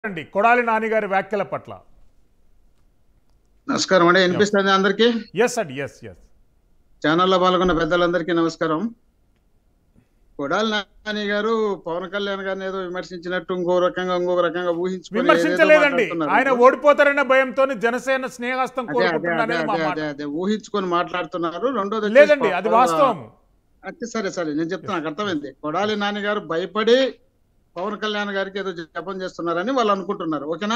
అండి కొడాలి నాని గారి వ్యాఖ్యల పట్ల నమస్కారం అండి వినిపిస్తుంది అందరికీ ఎస్ అండి ఎస్ ఎస్ ఛానల్లో పాల్గొన్న పెద్దలందరికీ నమస్కారం కొడాలి నాని గారు పవన్ కళ్యాణ్ గారిని ఏదో విమర్శించినట్టు ఇంకో రకంగా ఇంకొక రకంగా ఊహించుకొని ఏదేదో విమర్శించలేదండి మాట్లాడుతున్నారు. ఆయన ఓడిపోతారనే భయంతో జనసేన స్నేహస్తం అదే అదే అదే కోరుకుంటున్నారనేది మా అదే మాట అదే అదే ఊహించుకొని మాట్లాడుతున్నారు రెండోది వచ్చేసి లేదండి అది పవన్- వాస్తవం అదే సరే సరే నేను చెప్తున్నా నాకు అర్థమైంది కొడాలి నాని గారు భయపడి పవన్ కళ్యాణ్ గారికి ఏదో జపం చేస్తున్నారని వాళ్ళు అనుకుంటున్నారు ఓకేనా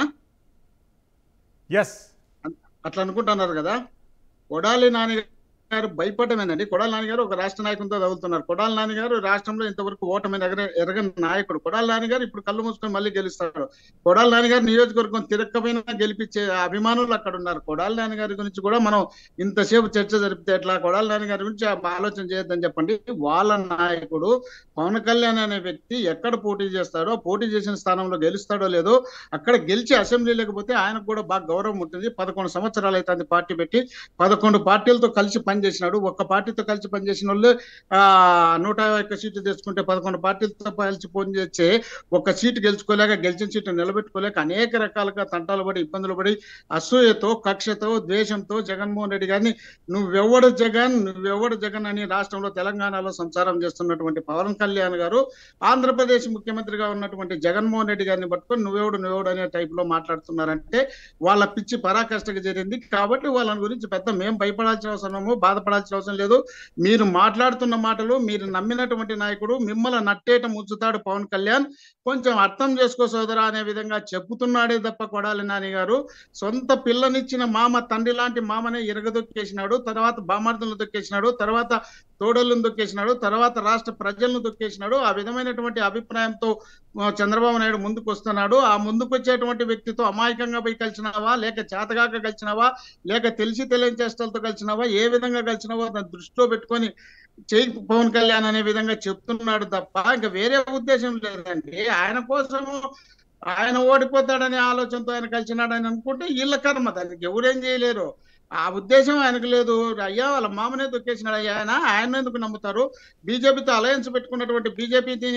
ఎస్ అట్లా అనుకుంటున్నారు కదా కొడాలి నాని గారు భయపడమేనండి కొడాలి నాని గారు ఒక రాష్ట్ర నాయకులతో తగులుతున్నారు కొడాలి నాని గారు రాష్ట్రంలో ఇంతవరకు ఓటమి ఎగర ఎరగని నాయకుడు కొడాలి నాని గారు ఇప్పుడు కళ్ళు మూసుకొని మళ్ళీ గెలుస్తాడు కొడాలి నాని గారు నియోజకవర్గం తిరక్కమైన గెలిపించే అభిమానులు అక్కడ ఉన్నారు కొడాలి నాని గారి గురించి కూడా మనం ఇంతసేపు చర్చ జరిపితే ఎట్లా కొడాలి నాని గారి గురించి ఆ ఆలోచన చేయొద్దని చెప్పండి వాళ్ళ నాయకుడు పవన్ కళ్యాణ్ అనే వ్యక్తి ఎక్కడ పోటీ చేస్తాడో పోటీ చేసిన స్థానంలో గెలుస్తాడో లేదో అక్కడ గెలిచి అసెంబ్లీ లేకపోతే ఆయనకు కూడా బాగా గౌరవం ఉంటుంది పదకొండు సంవత్సరాలు అవుతుంది పార్టీ పెట్టి పదకొండు పార్టీలతో కలిసి పనిచేసినాడు ఒక్క పార్టీతో కలిసి పనిచేసిన వాళ్ళు ఆ నూట ఒక్క సీట్లు తెచ్చుకుంటే పదకొండు పార్టీలతో కలిసి పనిచేసే ఒక సీటు గెలుచుకోలేక గెలిచిన సీటు నిలబెట్టుకోలేక అనేక రకాలుగా తంటాలు పడి ఇబ్బందులు పడి అసూయతో కక్షతో ద్వేషంతో జగన్మోహన్ రెడ్డి గారిని నువ్వెవడు జగన్ నువ్వెవడు జగన్ అని రాష్ట్రంలో తెలంగాణలో సంసారం చేస్తున్నటువంటి పవన్ కళ్యాణ్ గారు ఆంధ్రప్రదేశ్ ముఖ్యమంత్రిగా ఉన్నటువంటి జగన్మోహన్ రెడ్డి గారిని పట్టుకొని నువ్వెవడు నువ్వెవడు అనే టైప్ లో మాట్లాడుతున్నారంటే వాళ్ళ పిచ్చి పరాకాష్ఠకు చేరింది కాబట్టి వాళ్ళని గురించి పెద్ద మేము భయపడాల్సిన అవసరము బాధపడాల్సిన అవసరం లేదు మీరు మాట్లాడుతున్న మాటలు మీరు నమ్మినటువంటి నాయకుడు మిమ్మల్ని నట్టేట ముంచుతాడు పవన్ కళ్యాణ్ కొంచెం అర్థం చేసుకో సోదరా అనే విధంగా చెప్పుతున్నాడే తప్ప కొడాలి నాని గారు సొంత పిల్లనిచ్చిన మామ తండ్రి లాంటి మామనే ఎరగదొక్కేసినాడు తర్వాత బామార్దులను దొక్కేసినాడు తర్వాత తోడళ్ళను దొక్కేసినాడు తర్వాత రాష్ట్ర ప్రజలను దొక్కేసినాడు ఆ విధమైనటువంటి అభిప్రాయంతో ఆ, చంద్రబాబు నాయుడు ముందుకు వస్తున్నాడు ఆ ముందుకు వచ్చేటువంటి వ్యక్తితో అమాయకంగా పోయి కలిసినావా లేక చేతగాక కలిసినావా లేక తెలిసి తెలియని చేష్టలతో కలిసినావా ఏ విధంగా కలిసినావో దాన్ని దృష్టిలో పెట్టుకొని చేయి పవన్ కళ్యాణ్ అనే విధంగా చెప్తున్నాడు తప్ప ఇంకా వేరే ఉద్దేశం లేదండి ఆయన కోసము ఆయన ఓడిపోతాడనే ఆలోచనతో ఆయన కలిసినాడని అనుకుంటే వీళ్ళ కర్మ దానికి ఎవరేం చేయలేరు ఆ ఉద్దేశం ఆయనకు లేదు అయ్యా వాళ్ళ మామనే దొక్కేసినాడు అయ్యా ఆయన ఆయన ఎందుకు నమ్ముతారు బీజేపీతో అలయన్స్ పెట్టుకున్నటువంటి బీజేపీని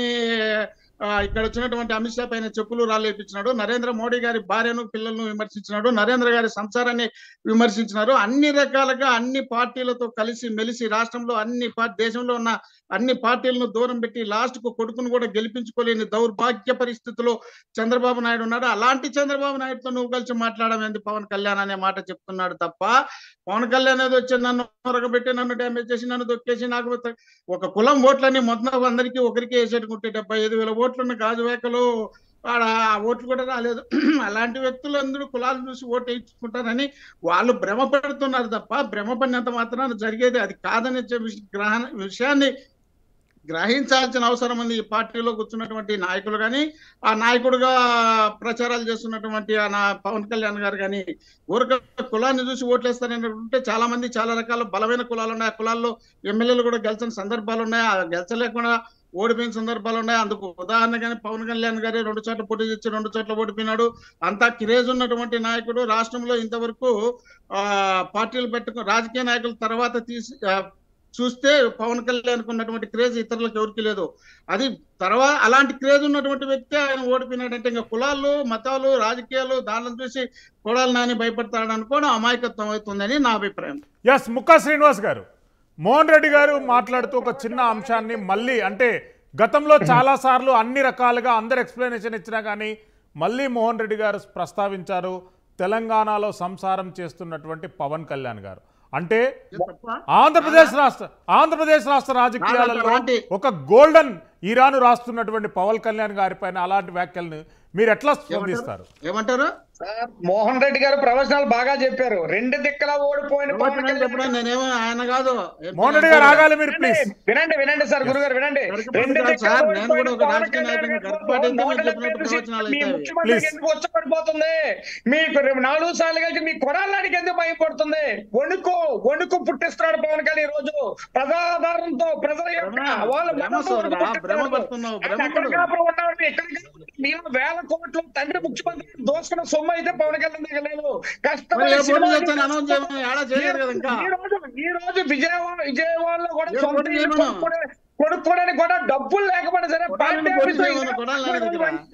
ఇక్కడ వచ్చినటువంటి అమిత్ షా పైన చెప్పులు రాలేపించినాడు నరేంద్ర మోడీ గారి భార్యను పిల్లలను విమర్శించినాడు నరేంద్ర గారి సంసారాన్ని విమర్శించినారు అన్ని రకాలుగా అన్ని పార్టీలతో కలిసి మెలిసి రాష్ట్రంలో అన్ని పా- దేశంలో ఉన్న అన్ని పార్టీలను దూరం పెట్టి లాస్ట్ కు కొడుకును కూడా గెలిపించుకోలేని దౌర్భాగ్య పరిస్థితిలో చంద్రబాబు నాయుడు ఉన్నాడు అలాంటి చంద్రబాబు నాయుడుతో నువ్వు కలిసి మాట్లాడమేంది పవన్ కళ్యాణ్ అనే మాట చెప్తున్నాడు తప్ప పవన్ కళ్యాణ్ ఏదో వచ్చి నన్ను మొరగబెట్టి నన్ను డ్యామేజ్ చేసి నన్ను దొక్కేసి నాకు త- ఒక కులం ఓట్లని మొత్తం అందరికీ ఒకరికి వేసేటుకుంటే డెబ్బై ఐదు వేల ఓట్లున్న గాజువేకలు ఆడ ఆ ఓట్లు కూడా రాలేదు అలాంటి వ్యక్తులు అందరూ కులాలు చూసి ఓటు వేయించుకుంటారని వాళ్ళు భ్రమ పెడుతున్నారు తప్ప భ్రమ పడినంత మాత్రాన జరిగేది అది కాదనే చె- విష- గ్రహణ విషయాన్ని గ్రహించాల్సిన అవసరం ఉంది ఈ పార్టీలో కూర్చున్నటువంటి నాయకులు కానీ ఆ నాయకుడుగా ప్రచారాలు చేస్తున్నటువంటి ఆ నా పవన్ కళ్యాణ్ గారు కానీ ఊరక కులాన్ని చూసి ఓట్లేస్తారని ఉంటే చాలా మంది చాలా రకాల బలమైన కులాలు ఉన్నాయి ఆ కులాల్లో ఎమ్మెల్యేలు కూడా గెలిచిన సందర్భాలు ఉన్నాయి ఆ గెలిచలేకుండా ఓడిపోయిన సందర్భాలు ఉన్నాయి అందుకు ఉదాహరణగానే పవన్ కళ్యాణ్ గారే రెండు చోట్ల పోటీ చేసి రెండు చోట్ల ఓడిపోయినాడు అంతా క్రేజ్ ఉన్నటువంటి నాయకుడు రాష్ట్రంలో ఇంతవరకు ఆ పార్టీలు పెట్టుకు రాజకీయ నాయకుల తర్వాత తీసి ఆ, చూస్తే పవన్ కళ్యాణ్ ఉన్నటువంటి క్రేజ్ ఇతరులకు ఎవరికి లేదు అది తర్వాత అలాంటి క్రేజ్ ఉన్నటువంటి వ్యక్తి ఆయన ఓడిపోయినాడంటే ఇంకా కులాలు మతాలు రాజకీయాలు దానిని చూసి కొడాలి నాని భయపడతాడు అనుకోవడం అమాయకత్వం అవుతుందని నా అభిప్రాయం ఎస్ ముక్కా శ్రీనివాస్ గారు మోహన్ రెడ్డి గారు మాట్లాడుతూ ఒక చిన్న అంశాన్ని మళ్ళీ అంటే గతంలో చాలా సార్లు అన్ని రకాలుగా అందరు ఎక్స్ప్లెనేషన్ ఇచ్చినా కానీ మళ్ళీ మోహన్ రెడ్డి గారు ప్రస్తావించారు తెలంగాణలో సంసారం చేస్తున్నటువంటి పవన్ కళ్యాణ్ గారు అంటే తప్ప ఆంధ్రప్రదేశ్ రాష్ట్ర ఆంధ్రప్రదేశ్ రాష్ట్ర రాజకీయాలలో అలాంటి- ఒక గోల్డెన్ ఈరాను రాస్తున్నటువంటి పవన్ కళ్యాణ్ గారి పైన అలాంటి వ్యాఖ్యల్ని మీరు ఎట్లా స్పందిస్తారు ఏమంటారు సార్ మోహన్ రెడ్డి గారు ప్రవచనాలు బాగా చెప్పారు రెండు దిక్కల ఓడిపోయిన పవన్ ప్రవచనాలు కళ్యాణ్ చెప్పడం నేనేమో ఆయన కాదు మోహన్ రెడ్డి గారు ఆగాలి మీరు ప్లీజ్ వినండి వినండి సార్ గురుగారు వినండి గరికపాటి రెండు కాదు దిక్కల సార్, నేను కూడా ఓడిపోయిన ఒక పవన్ రాజకీయ కళ్యాణ్ నాయకుడిని. గారు గరికపాటి ఎందుకు నోటలు చెప్పినట్టు పెట్టి ప్రవచనాలు మీ అవుతాయి. ముఖ్యమంత్రికి Please. ఎందుకు వచ్చబడిపోతుంది మీకు రేపు నాలుగు సార్లు కలిసి మీ కొడాలానికి ఎందుకు భయపడుతుంది వణుకు వణుకు పుట్టిస్తున్నాడు పవన్ కళ్యాణ్ ఈ రోజు ప్రజాధారంతో ప్రజల యొక్క భ్రమ, వాళ్ళ భ్రమ మనసు సోదరా, పుట్టిస్తున్నాడు. భ్రమ పడుతున్నావు, ఆయన భ్రమ ఎక్కడ పడు. కాపురం ఉన్నాడు, ఎక్కడ కాపురం మీరు వేల కోట్లు తండ్రి ముఖ్యమంత్రి దోసుకున్న సొమ్ము అయితే పవన్ కళ్యాణ్ దగ్గర లేదు మరి కష్టపడి ఏ పోటీ సినిమా చేస్తాను అనౌన్స్ చేయమని ఏడా చేయలేదు కదా ఇంకా ఈ రోజు ఈ రోజు విజయవాడ విజయవాడలో కూడా ఏ సొంత పోటీ ఇల్లు చేయమను? కొనుక్కోవడానికి కొనుక్కోవడానికి కూడా డబ్బులు లేకపోయినా సరే కొడాలని పార్టీ పోటీ ఆఫీసులో చేయమను, కొడాలని ఇరవై దగ్గర. మంది-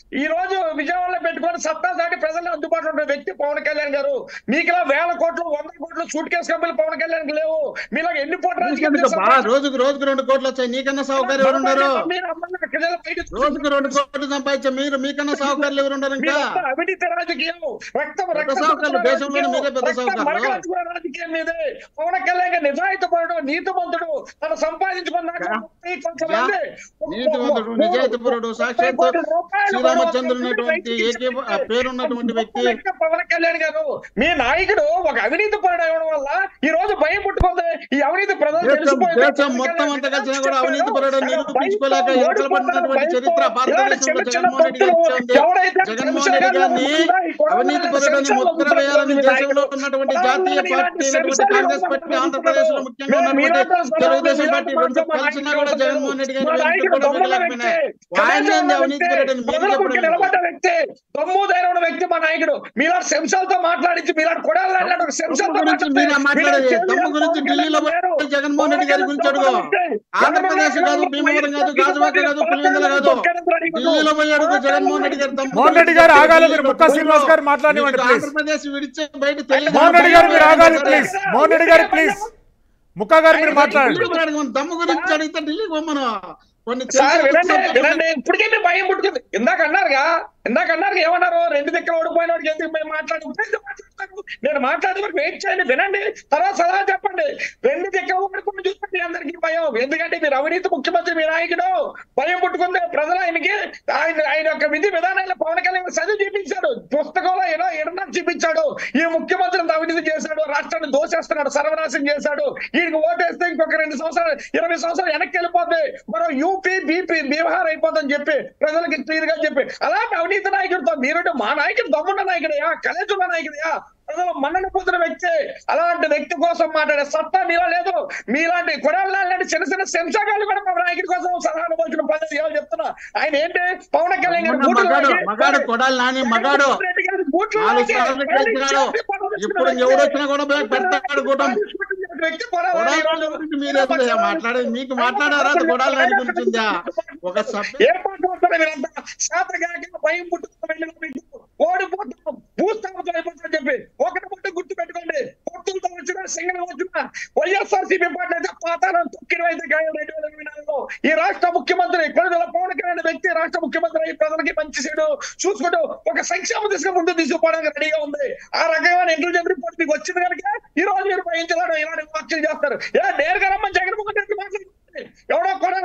ఈ రోజు విజయవాడలో పెట్టుకొని సత్తా దాటి ప్రజలు అందుబాటులో ఉన్న వ్యక్తి పవన్ కళ్యాణ్ గారు మీకు ఇలా వేల కోట్లు వంద కోట్లు సూట్ కేసు కంపెనీలు పవన్ కళ్యాణ్ లేవు మీలా ఎన్ని కోట్ల రాజకీయాలు నీకెందుకు బా చేస్తారు? రోజుకు రోజుకు రెండు కోట్లు వచ్చాయి నీకన్నా సౌకర్యం ఎవరు ఉన్నారు మీరు అమ్మని ప్రజల బయట రోజుకు రెండు కోట్లు సంపాదించే మీరు మీకన్నా సౌకర్యాలు ఎవరు ఉన్నారు ఇంకా మీరంతా అవినీతి రాజకీయం రక్తం పెద్ద రక్తం సావుకారులు, దేశంలోనే మీరే పెద్ద రక్తం సావుకారులు. మరకరాజుకునే రాజకీయం మీదే పవన్ కళ్యాణ్ గారు నిజాయితీ పరుడు నీతిమంతుడు తను సంపాదించుకున్నాక యా. ముప్పై కొంతమంది నీతివంతుడు నిజాయితీపరుడు సాక్షాత్ కోట్ల రూపాయలు శ్రీరామచంద్రుడు కూడా ఉన్నటువంటి ఏకే ఆ పేరున్నటువంటి వ్యక్తి వ్యక్తి పవన్ కళ్యాణ్ గారు మీ నాయకుడు ఒక అవినీతి పరుడు అవ్వడం వల్ల ఈ రోజు భయం పుట్టుకుంది ఈ అవినీతి ప్రజలు దేశం తెలిసిపోయింది. దేశం మొత్తం అంతా కలిసినా కూడా అవినీతి పరుడు నిరూపించుకోలేక ఎలకలు పడుతున్నటువంటి చరిత్ర భారతదేశంలో జగన్మోహన్ రెడ్డి గారికి ఉంది జగన్మోహన్ రెడ్డి గారిని అవినీతి పరుడని ముద్ర వేయాలని దేశంలో ఉన్నటువంటి జాతీయ పార్టీ అయినటువంటి కాంగ్రెస్ పార్టీ ఆంధ్రప్రదేశ్ లో ముఖ్యంగా ఉన్నటువంటి తెలుగుదేశం పార్టీ రెండు కలిసినా కూడా జగన్మోహన్ రెడ్డి గారి వెనక్కి కూడా వెళ్ళలేకపోయినాయి ఆయన ఏంది అవినీతి పరుడని మీరు చెప్పడం నిలబడ్డ వ్యక్తి దమ్ముదైన ఉన్న వ్యక్తి మా నాయకుడు మీలాంటి శంసాలతో మాట్లాడించి మీలాంటి కొడాలి ఒక శంసాలతో దమ్ము గురించి మీరే మాట్లాడేది దమ్ము గురించి ఢిల్లీలో పోయి జగన్మోహన్ రెడ్డి గారి గురించి అడుగు ఆంధ్రప్రదేశ్ కాదు భీమవరం కాదు గాజువాక కాదు పులివెందుల కాదు ఢిల్లీలో పోయి అడుగు జగన్మోహన్ రెడ్డి గారు దమ్ము మోహన్ రెడ్డి గారు ఆగాలి మీరు ముక్కా శ్రీనివాస్ గారు మాట్లాడనివ్వండి మీకు ప్లీజ్ ఆంధ్రప్రదేశ్ విడిచే బయట తెలియదు మోహన్ రెడ్డి గారు మీరు ఆగాలి ప్లీజ్ మోహన్ రెడ్డి గారు ప్లీజ్ ముక్కా గారు మీరు మాట్లాడండి ఢిల్లీకి అడగమను. దమ్ము గురించి అడిగితే ఢిల్లీకి పోమను కొన్ని సార్ వినండి తెలిసిన వినండి ఇప్పటికే మీ భయం పుట్టుకుంది ఇందాక అన్నారుగా ఇందాక అన్నారు ఏమన్నారు రెండు దిక్కులు ఓడిపోయిన వాడికి ఎందుకు మేము మాట్లాడు ఎందుకు మాట్లాడతారు? నేను మాట్లాడే వరకు వెయిట్ చేయండి వినండి తర్వాత సలహా చెప్పండి రెండు దిక్కులు ఓడిపోయిన చూసుకోండి అందరికీ భయం ఎందుకంటే మీరు అవినీతి ముఖ్యమంత్రి మీ నాయకుడు భయం పుట్టుకుంది ప్రజలు ఆయనకి ఆయన ఆయన యొక్క విధి విధానాలు పవన్ కళ్యాణ్ చదివి చూపించాడు పుస్తకంలో ఏదో ఎడనా చూపించాడు ఈ ముఖ్యమంత్రి ఇంత అవినీతి చేశాడు రాష్ట్రాన్ని దోషేస్తున్నాడు సర్వనాశం చేశాడు ఈయనకి ఓటేస్తే ఇంకొక రెండు సంవత్సరాలు ఇరవై సంవత్సరాలు వెనక్కి వెళ్ళిపోద్ది మనం యూపీ బీపీ బీహార్ అయిపోతుందని చెప్పి ప్రజలకి క్లియర్ గా చెప్పి అలాంటి అవినీతి నాయకుడితో మీరు మా నాయకుడు దమ్మున్న నాయకుడయా కలేజున్న నాయకుడయా ప్రజలు మన్నన పొందిన వ్యక్తి అలాంటి వ్యక్తి కోసం మాట్లాడే సత్తా మీలో లేదు మీలాంటి కొడాలి లాంటి చిన్న చిన్న శంసాగాలు కూడా మా నాయకుడి కోసం సలహాలు పోల్చిన పద్ధతి ఏమో చెప్తున్నా ఆయన ఏంటి పవన్ కళ్యాణ్ గారు బూట్లు మగాడు లాగి- మగాడు కొడాలి నాని మగాడు రెడ్డి గారి బూట్లు నాలుగు లాగి- సార్లు గెలిచినాడు ఇప్పుడు ఎవడొచ్చినా కూడా పెడతాడు కూటం వ్యక్తి కొడాలి కొడాలి ఈరోజు- నాని గురించి మీరేందయ్యా మాట్లాడేది మీకు మాట్లాడారా కొడాలి నాని గురించి ఉందా ఒక సభ్య ఏ మాట్లాడుతున్నా మీరంతా శాతగాక భయం పుట్టుకుని వెళ్ళిన మీకు ఓడిపోతాం భూస్థాపన అయిపోతాం చెప్పి ఒకటి పుట్టు గుర్తు పెట్టుకోండి పొత్తులతో వచ్చిన సింగల్ వచ్చిన వైఎస్ఆర్ సిపి పార్టీ అయితే పాతాలను తొక్కిన అయితే గాయం రెండు వేల ఇరవై నాలుగులో ఈ రాష్ట్ర ముఖ్యమంత్రి కొడుదల పవన్ కళ్యాణ్ వ్యక్తి రాష్ట్ర ముఖ్యమంత్రి అయి ప్రజలకి మంచి చేయడు చూసుకుంటూ ఒక సంక్షేమ దిశగా ముందు తీసుకుపోవడానికి రెడీగా ఉంది ఆ రకమైన ఇంటెలిజెంట్ రిపోర్ట్ మీకు వచ్చింది కనుక ఈ రోజు మీరు భయించలేడు ఇలాంటి వ్యాఖ్యలు చేస్తారు ఏ నేరుగా రమ్మని జగన్మోహన్ రెడ్డి మాట్లాడుతుంది ఎవడో కూడా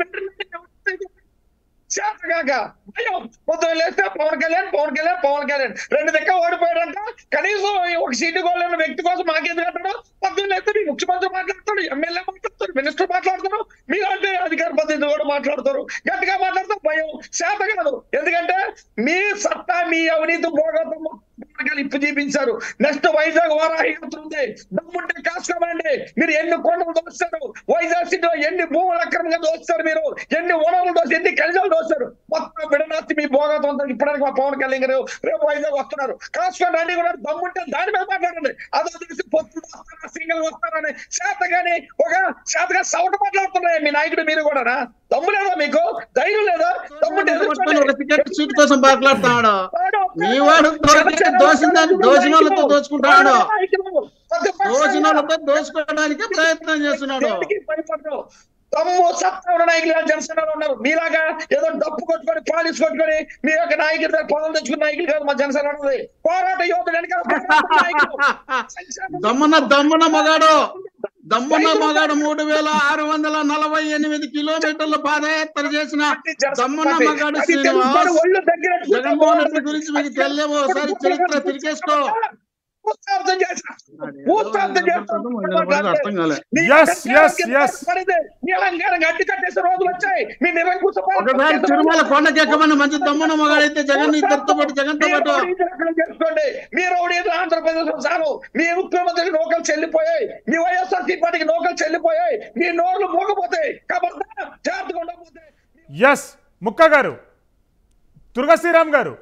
చేతగాక భయం పొద్దున లేస్తే పవన్ కళ్యాణ్ పవన్ కళ్యాణ్ పవన్ కళ్యాణ్ రెండు దగ్గర ఓడిపోయాడంట కనీసం ఈ ఒక సీటు కోలేని వ్యక్తి కోసం మాకెందుకు అంటాడు పొద్దున్న లేస్తే మీ ముఖ్యమంత్రి మాట్లాడతాడు ఎమ్మెల్యే మాట్లాడతాడు మినిస్టర్ మాట్లాడతారు మీలాంటి అధికార ప్రతినిధి కూడా మాట్లాడతారు గట్టిగా మాట్లాడతారు భయం చేత కాదు ఎందుకంటే మీ సత్తా మీ అవినీతి భోగతం ఇప్పు చూపించారు నెక్స్ట్ వైజాగ్ వారాహి యాత్ర ఉంది దమ్ముంటే కాసుకోమండి మీరు ఎన్ని కొండలు దోస్తారు వైజాగ్ సిటీలో ఎన్ని భూములు అక్రమంగా దోస్తారు మీరు ఎన్ని వనరులు దోస్తారు ఎన్ని ఖనిజాలు దోస్తారు మొత్తం విడనాస్తి మీ భోగతం అంతా ఇప్పటికి మా పవన్ కళ్యాణ్ గారు రేపు వైజాగ్ వస్తున్నారు కాసుకొని రండి కూడా దమ్ముంటే దాని మీద మాట్లాడండి అదో తెలిసి పొత్తులు వస్తారా సింగల్ వస్తారని శాతగాని ఒక శాతగా సౌట మాట్లాడుతున్నాయి మీ నాయకుడు మీరు కూడా దమ్ము లేదా మీకు ధైర్యం లేదా దమ్ముంటే ఎదుర్కోండి. ఒక టికెట్ సీట్ కోసం మాట్లాడుతున్నాడు మీ వాడు దొరికితే దోసిందని దోసిన వాళ్ళతో దోచుకుంటాడు దోసిన వాళ్ళతో దోచుకోవడానికి ప్రయత్నం చేస్తున్నాడు దేనికి భయపడరు? తమ్ము సత్తా ఉన్న నాయకులు ఇలా జనసేనలో ఉన్నారు మీలాగా ఏదో డప్పు కొట్టుకొని పాలిస్ కొట్టుకొని మీ యొక్క నాయకుడి దగ్గర పదవులు తెచ్చుకున్న నాయకులు కాదు మా జనసేన ఉన్నది పోరాట యోధుడు వెనకాల పోరాట నాయకులు. దమ్మున దమ్మున మగాడు దమ్మున మగాడు మూడు వేల ఆరు వందల నలభై ఎనిమిది కిలోమీటర్ల పాదయాత్ర చేసిన దమ్మున మగాడు అది తెలుసుకొని శ్రీనివాస్ ఒళ్ళు దగ్గర జగన్మోహన్ రెడ్డి గురించి మీకు తెలియవు ఒకసారి చరిత్ర తిరిగేసుకో భూస్థాపితం చేశారు. భూస్థాపితం చేస్తారు. అర్థం కాలే Yes, yes, yes. పడింది. మీ అలంకారం అడ్డు కట్టేసే రోజులు వచ్చాయి మీ నిరంకుశ ఒకసారి తిరుమల కొండకెక్కమని మంచి దమ్మున మగాడైతే జగన్ ఇద్దరితో పాటు జగన్తో మీరు పాటు రౌడీ జనకులను చేసుకోండి మీ రౌడీ ఆంధ్రప్రదేశ్ సారు మీ ముఖ్యమంత్రికి నౌకలు చెల్లిపోయాయి మీ వైఎస్ఆర్ పార్టీకి నౌకలు చెల్లిపోయాయి మీ నోర్లు మోగపోతాయి కాబట్టి జాగ్రత్తగా ఉండకపోతే ఎస్ ముక్క గారు దుర్గశ్రీరామ్ గారు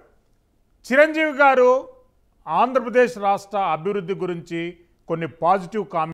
చిరంజీవి గారు ఆంధ్రప్రదేశ్ రాష్ట్ర అభివృద్ధి గురించి కొన్ని పాజిటివ్ కామెంట్